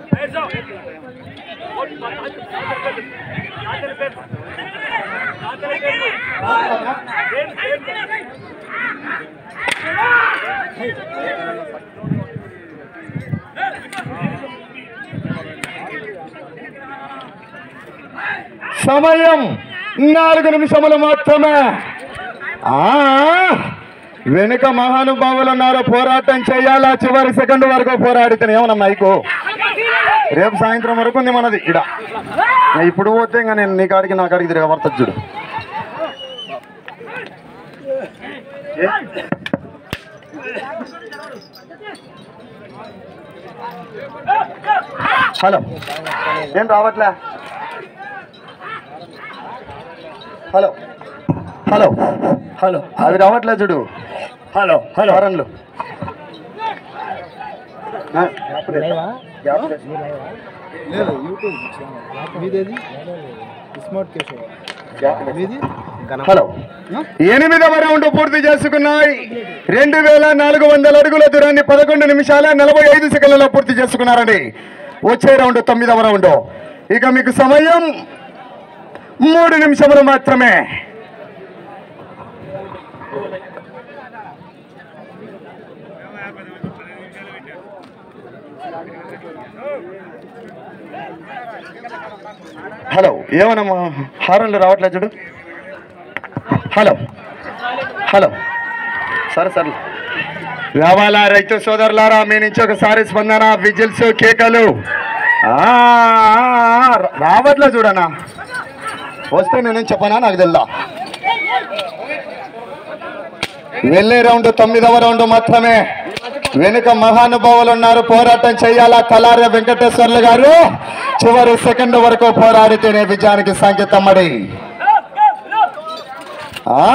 సమయం నాలుగు నిమిషములు మాత్రమే ఆ వెనుక మహానుభావులు ఉన్నారు పోరాటం చేయాలా చివరి సెకండ్ వరకు పోరాడితే ఏమన్నా మైకు రేపు సాయంత్రం వరకు ఉంది మనది ఇడ ఇప్పుడు పోతే ఇంకా నేను నీ కాడికి నా కాడికి తిరిగి పడుతుంది చూడు ఏ? హలో ఏం రావట్లే హలో హలో హలో అవి రావట్లే చూడు హలో హలో వరన్లు ఆ, గ్యాప్ లేదు. లేదు యూట్యూబ్ ఛానల్ మీదేది స్మార్ట్ కేశవ్ గ్యాప్ లేదు. మీది హలో ఎనిమిదవ రౌండ్ పూర్తి చేసుకున్నాయి రెండు వేల నాలుగు వందల అడుగుల దూరాన్ని పదకొండు నిమిషాల నలభై ఐదు సెకండ్లలో పూర్తి చేసుకున్నారండి వచ్చే రౌండ్ తొమ్మిదవ రౌండ్ ఇక మీకు సమయం మూడు నిమిషములు మాత్రమే హలో ఏమన్నా హారన్లు రావట్లేదు చూడు హలో హలో సరే సరే రావాలా రైతు సోదరులారా మీ నుంచి ఒకసారి స్పందన విజిల్స్ కేకలు ఆ, ఆ, ఆ, రావట్లే చూడనా వస్తే నేనేం చెప్పనా నాకు తెల్దా వెళ్ళే రౌండ్ తొమ్మిదవ రౌండ్ మాత్రమే వెనుక మహానుభావులు ఉన్నారు పోరాటం చేయాలా తలారే వెంకటేశ్వర్లు గారు చివరి సెకండ్ వరకు పోరాడితేనే విజయానికి సంకేతం మరి ఆ,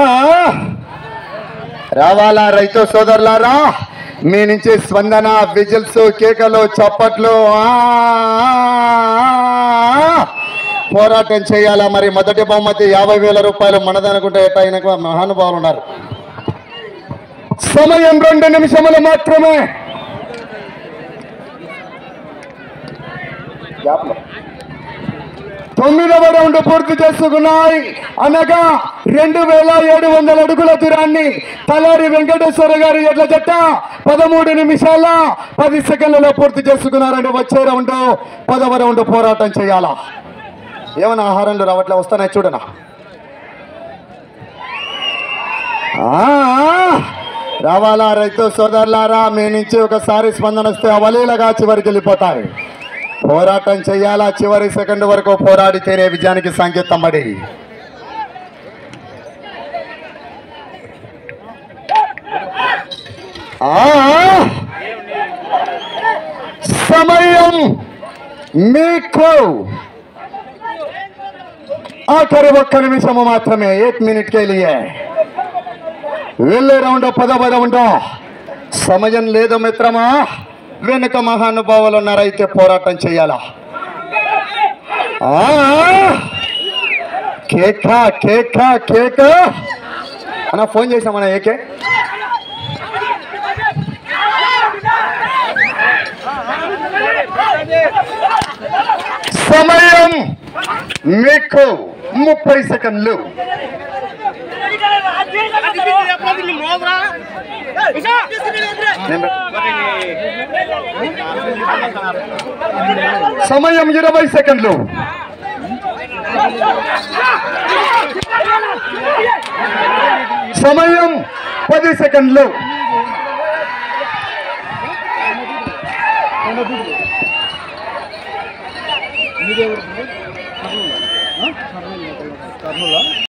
రావాలా రైతు సోదరులారా మీ నుంచి స్పందన విజిల్స్ కేకలు చప్పట్లు ఆ, పోరాటం చేయాలా మరి మొదటి బహుమతి యాభై వేల రూపాయలు మనదనుకుంటే ఎట్లా ఆయనకు మహానుభావులు ఉన్నారు సమయం రెండు నిమిషములు మాత్రమే గ్యాప్లో. తొమ్మిదవ రౌండ్ పూర్తి చేసుకున్నాయి అనగా రెండు వేల ఏడు వందల అడుగుల దూరాన్ని తలారి వెంకటేశ్వర గారి ఎడ్ల జట్ట పదమూడు నిమిషాల పది సెకండ్లలో పూర్తి చేసుకున్నారండి వచ్చే రౌండ్ పదవ రౌండ్ పోరాటం చేయాలా ఏమైనా ఆహారంలో రావట్లే వస్తానే చూడనా ఆ, రావాలా రైతు సోదరులారా మీ నుంచి ఒకసారి స్పందన వస్తే అవలీలగా చివరికి వెళ్ళిపోతాయి పోరాటం చేయాలా చివరి సెకండ్ వరకు పోరాడితేనే విజయానికి సంకేతం పడి ఆ, సమయం మీకు ఆఖరి ఒక్క నిమిషము మాత్రమే ఏక్ మినిట్ కే లియే వెళ్ళే రౌండ్ పదవ రౌండ్ సమయం లేదు మిత్రమా వెనుక మహానుభావులు ఉన్నారైతే పోరాటం చేయాలా ఆ, కేక కేక కేక అన్న ఫోన్ చేసామన్నా ఏకే సమయం మీకు ముప్పై సెకండ్లు సమయం ఇరవై సెకండ్లు సమయం పది సెకండ్లు మీదే ఊరు? కర్నూలు కర్నూలు కర్నూలా